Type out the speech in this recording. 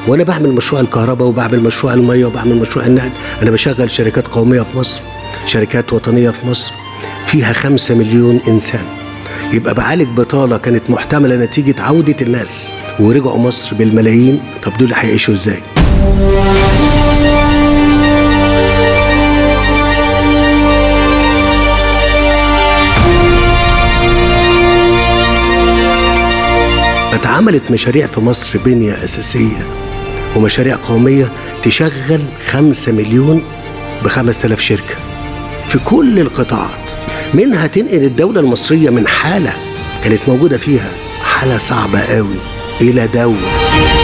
وانا بعمل مشروع الكهرباء وبعمل مشروع الميه وبعمل مشروع النقل انا بشغل شركات قوميه في مصر شركات وطنيه في مصر فيها خمسة مليون انسان يبقى بعالج بطاله كانت محتمله نتيجه عوده الناس ورجعوا مصر بالملايين طب دول هيعيشوا ازاي اتعملت مشاريع في مصر بنية أساسية ومشاريع قومية تشغل خمسة مليون بخمس تلاف شركة في كل القطاعات منها تنقل الدولة المصرية من حالة كانت موجودة فيها حالة صعبة قوي إلى دولة